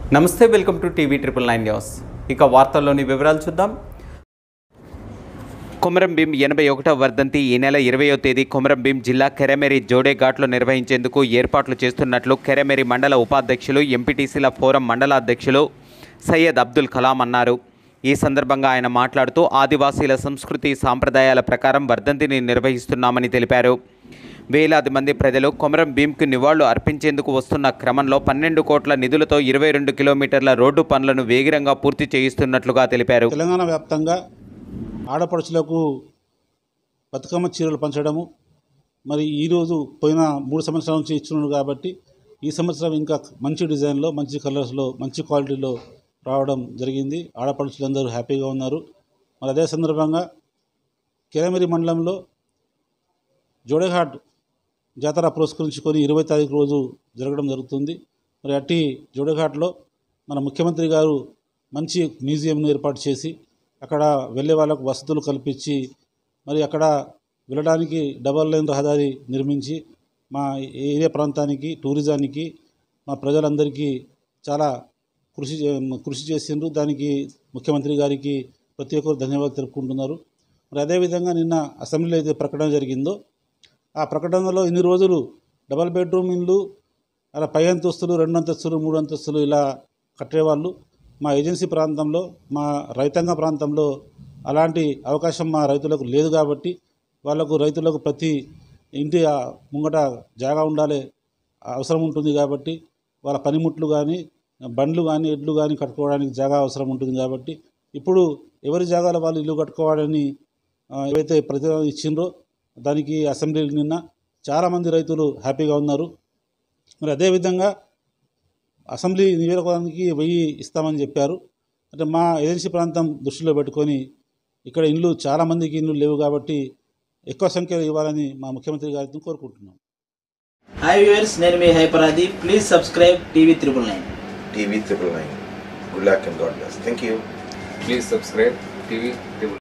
నమస్తే welcome to TV triple nine news ఇక వార్తల్లోని వివరాలు చూద్దాం కొమరం భీం ఎనభై ఒకటవ వర్ధంతి ఈ నెల ఇరవయో తేదీ కొమరం భీం జిల్లా కెరమెరి జోడేఘాట్లో నిర్వహించేందుకు ఏర్పాట్లు చేస్తున్నట్లు కెరమెరి మండల ఉపాధ్యక్షులు ఎంపీటీసీల ఫోరం మండలాధ్యక్షులు సయ్యద్ అబ్దుల్ కలాం అన్నారు ఈ సందర్భంగా ఆయన మాట్లాడుతూ ఆదివాసీల సంస్కృతి సాంప్రదాయాల ప్రకారం వర్ధంతిని నిర్వహిస్తున్నామని తెలిపారు వేలాది మంది ప్రజలు కొమరం భీంకు నివాళులు అర్పించేందుకు వస్తున్న క్రమంలో పన్నెండు కోట్ల నిధులతో ఇరవై రెండు కిలోమీటర్ల రోడ్డు పనులను వేగిరంగా పూర్తి చేయిస్తున్నట్లుగా తెలిపారు తెలంగాణ వ్యాప్తంగా ఆడపడుచులకు బతుకమ్మ చీరలు పంచడము మరి ఈరోజు పోయిన మూడు సంవత్సరాల నుంచి ఇచ్చినాడు కాబట్టి ఈ సంవత్సరం ఇంకా మంచి డిజైన్లో మంచి కలర్స్లో మంచి క్వాలిటీలో రావడం జరిగింది ఆడపడుచులందరూ హ్యాపీగా ఉన్నారు మరి అదే సందర్భంగా కెరమెరి మండలంలో జోడేఘాట్ జాతర పురస్కరించుకొని ఇరవై తారీఖు రోజు జరగడం జరుగుతుంది మరి అట్టి జోడేఘాట్లో మన ముఖ్యమంత్రి గారు మంచి మ్యూజియంను ఏర్పాటు చేసి అక్కడ వెళ్ళే వాళ్ళకు వసతులు కల్పించి మరి అక్కడ వెళ్ళడానికి డబల్ లైన్ రహదారి నిర్మించి మా ఏరియా ప్రాంతానికి టూరిజానికి మా ప్రజలందరికీ చాలా కృషి చే- కృషి చేసిండ్రు దానికి ముఖ్యమంత్రి గారికి ప్రతి ఒక్కరు ధన్యవాదాలు తెలుపుకుంటున్నారు మరి అదేవిధంగా నిన్న అసెంబ్లీలో అయితే ప్రకటన జరిగిందో ఆ ప్రకటనలో ఇన్ని రోజులు డబల్ బెడ్రూమ్ ఇల్లు అలా పై అంతస్తులు రెండు అంతస్తులు మూడు అంతస్తులు ఇలా కట్టేవాళ్ళు మా ఏజెన్సీ ప్రాంతంలో మా రైతాంగ ప్రాంతంలో అలాంటి అవకాశం మా రైతులకు లేదు కాబట్టి వాళ్ళకు రైతులకు ప్రతి ఇంటి ఆ ముంగట జాగా ఉండాలి అవసరం ఉంటుంది కాబట్టి వాళ్ళ పనిముట్లు కానీ బండ్లు కానీ ఎడ్లు కానీ కట్టుకోవడానికి జాగా అవసరం ఉంటుంది కాబట్టి ఇప్పుడు ఎవరి జాగాలో వాళ్ళు ఇల్లు కట్టుకోవాలని ఆ, ఏవైతే ప్రతిపాదన ఇచ్చిండ్రో దానికి అసెంబ్లీకి నిన్న చాలామంది రైతులు హ్యాపీగా ఉన్నారు మరి అదేవిధంగా అసెంబ్లీ నియోజకవర్గానికి వెయ్యి ఇస్తామని చెప్పారు అంటే మా ఏజెన్సీ ప్రాంతం దృష్టిలో పెట్టుకొని ఇక్కడ ఇండ్లు చాలామందికి ఇండ్లు లేవు కాబట్టి ఎక్కువ సంఖ్యలో ఇవ్వాలని మా ముఖ్యమంత్రి గారిని కోరుకుంటున్నాం హాయ్ వ్యూవర్స్ నేను మీ హైపరాది please subscribe TV triple nine TV triple nine. Good luck and God bless. Thank you. Please subscribe TV Table.